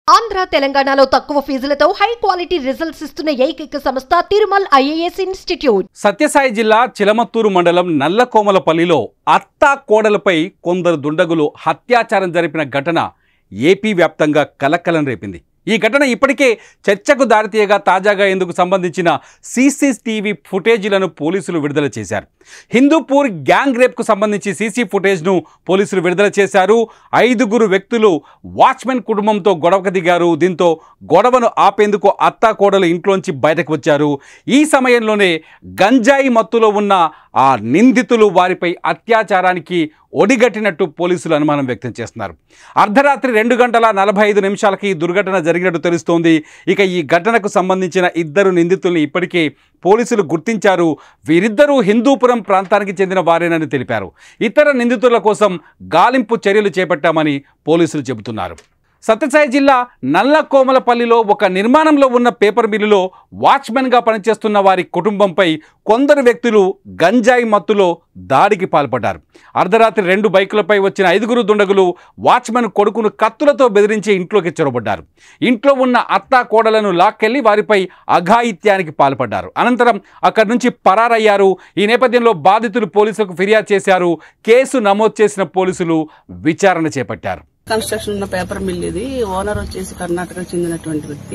ఆంధ్ర తెలంగాణలో తక్కువ ఫీజులతో high quality results ఇస్తున్న ఏకైక సంస్థ తిరుమల్ ఐఏఎస్ ఇన్స్టిట్యూట్ సత్యసాయి జిల్లా చిలమత్తూరు మండలం నల్లకోమలపల్లిలో అత్తా కోడలపై కొందరు దుండగులు అత్యాచారం జరిపిన ఘటన ఏపీ వ్యాప్తంగా కలకలం రేపింది ఈ ఘటన ఇప్పటికే చర్చకు దారితీయగా తాజాగా ఇందుకు సంబంధించిన సీసీటీవీ ఫుటేజీలను పోలీసులు విడుదల చేశారు హిందూపూర్ గ్యాంగ్ రేప్కు సంబంధించి సీసీ ఫుటేజ్ను పోలీసులు విడుదల చేశారు ఐదుగురు వ్యక్తులు వాచ్మెన్ కుటుంబంతో గొడవకు దిగారు దీంతో గొడవను ఆపేందుకు అత్తా కోడలు ఇంట్లోంచి బయటకు వచ్చారు ఈ సమయంలోనే గంజాయి మత్తులో ఉన్న ఆ నిందితులు వారిపై అత్యాచారానికి ఒడిగట్టినట్టు పోలీసులు అనుమానం వ్యక్తం చేస్తున్నారు అర్ధరాత్రి రెండు గంటల నలభై ఐదు నిమిషాలకి ఈ దుర్ఘటన జరిగినట్టు తెలుస్తోంది ఇక ఈ ఘటనకు సంబంధించిన ఇద్దరు నిందితుల్ని ఇప్పటికే పోలీసులు గుర్తించారు వీరిద్దరూ హిందూపురం ప్రాంతానికి చెందిన వారేనని తెలిపారు ఇతర నిందితుల కోసం గాలింపు చర్యలు చేపట్టామని పోలీసులు చెబుతున్నారు సత్యసాయి జిల్లా నల్లకోమలపల్లిలో ఒక నిర్మాణంలో ఉన్న పేపర్ మిల్లులో వాచ్మెన్గా పనిచేస్తున్న వారి కుటుంబంపై కొందరు వ్యక్తులు గంజాయి మత్తులో దాడికి పాల్పడ్డారు అర్ధరాత్రి రెండు బైకులపై వచ్చిన ఐదుగురు దుండగులు వాచ్మెన్ కొడుకును కత్తులతో బెదిరించి ఇంట్లోకి చొరబడ్డారు ఇంట్లో ఉన్న అత్తా కోడలను లాక్కెళ్లి వారిపై అఘాయిత్యానికి పాల్పడ్డారు అనంతరం అక్కడి నుంచి పరారయ్యారు ఈ నేపథ్యంలో బాధితులు పోలీసులకు ఫిర్యాదు చేశారు కేసు నమోదు చేసిన పోలీసులు విచారణ చేపట్టారు కన్స్ట్రక్షన్ ఉన్న పేపర్ మిల్ ఇది ఓనర్ వచ్చేసి కర్ణాటకకు చెందినటువంటి వ్యక్తి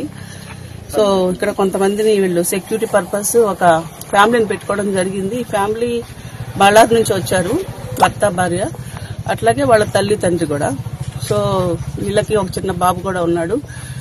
సో ఇక్కడ కొంతమందిని వీళ్ళు సెక్యూరిటీ పర్పస్ ఒక ఫ్యామిలీని పెట్టుకోవడం జరిగింది ఈ ఫ్యామిలీ బళ్ళారి నుంచి వచ్చారు భర్త భార్య అట్లాగే వాళ్ళ తల్లి తండ్రి కూడా సో వీళ్ళకి ఒక చిన్న బాబు కూడా ఉన్నాడు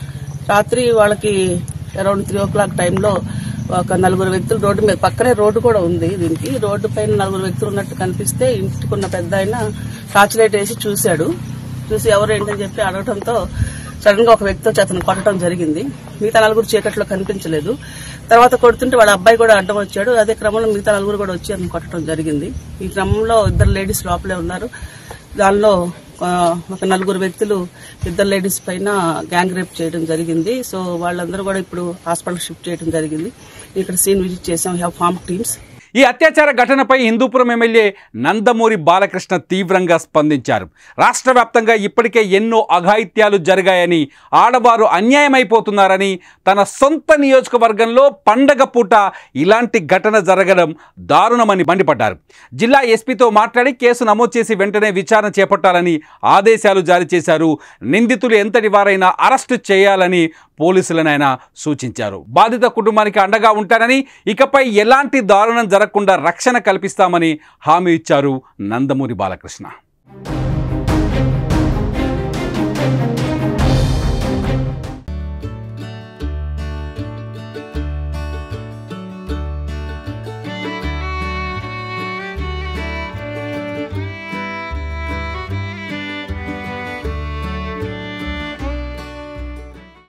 రాత్రి వాళ్ళకి అరౌండ్ త్రీ ఓ క్లాక్ టైంలో ఒక నలుగురు వ్యక్తులు రోడ్డు మీద పక్కనే రోడ్డు కూడా ఉంది దీనికి రోడ్డు పైన నలుగురు వ్యక్తులు ఉన్నట్టు కనిపిస్తే ఇంటికున్న పెద్ద ఆయన టార్చ్ లైట్ వేసి చూశాడు చూసి ఎవరు ఏంటని చెప్పి అడగడంతో సడన్ గా ఒక వ్యక్తి వచ్చి అతను కొట్టడం జరిగింది మిగతా నలుగురు చీకట్లో కనిపించలేదు తర్వాత కొడుతుంటే వాళ్ళ అబ్బాయి కూడా అడ్డం వచ్చాడు అదే క్రమంలో మిగతా నలుగురు కూడా వచ్చి అతను కొట్టడం జరిగింది ఈ క్రమంలో ఇద్దరు లేడీస్ లోపలే ఉన్నారు దానిలో ఆ, ఒక నలుగురు వ్యక్తులు ఇద్దరు లేడీస్ పైన గ్యాంగ్ రేప్ చేయడం జరిగింది సో వాళ్ళందరూ కూడా ఇప్పుడు హాస్పిటల్ షిఫ్ట్ చేయడం జరిగింది ఇక్కడ సీన్ విజిట్ చేసాం హ్యావ్ ఫార్మ్ టీమ్స్ ఈ అత్యాచార ఘటనపై హిందూపురం ఎమ్మెల్యే నందమూరి బాలకృష్ణ తీవ్రంగా స్పందించారు రాష్ట్ర వ్యాప్తంగా ఇప్పటికే ఎన్నో అఘాయిత్యాలు జరిగాయని ఆడవారు అన్యాయమైపోతున్నారని తన సొంత నియోజకవర్గంలో పండగ పూట ఇలాంటి ఘటన జరగడం దారుణమని మండిపడ్డారు జిల్లా ఎస్పీతో మాట్లాడి కేసు నమోదు చేసి వెంటనే విచారణ చేపట్టాలని ఆదేశాలు జారీ చేశారు నిందితులు ఎంతటి వారైనా అరెస్టు చేయాలని పోలీసులను ఆయన సూచించారు బాధిత కుటుంబానికి అండగా ఉంటారని ఇకపై ఎలాంటి దారుణం జరగకుండా రక్షణ కల్పిస్తామని హామీ ఇచ్చారు నందమూరి బాలకృష్ణ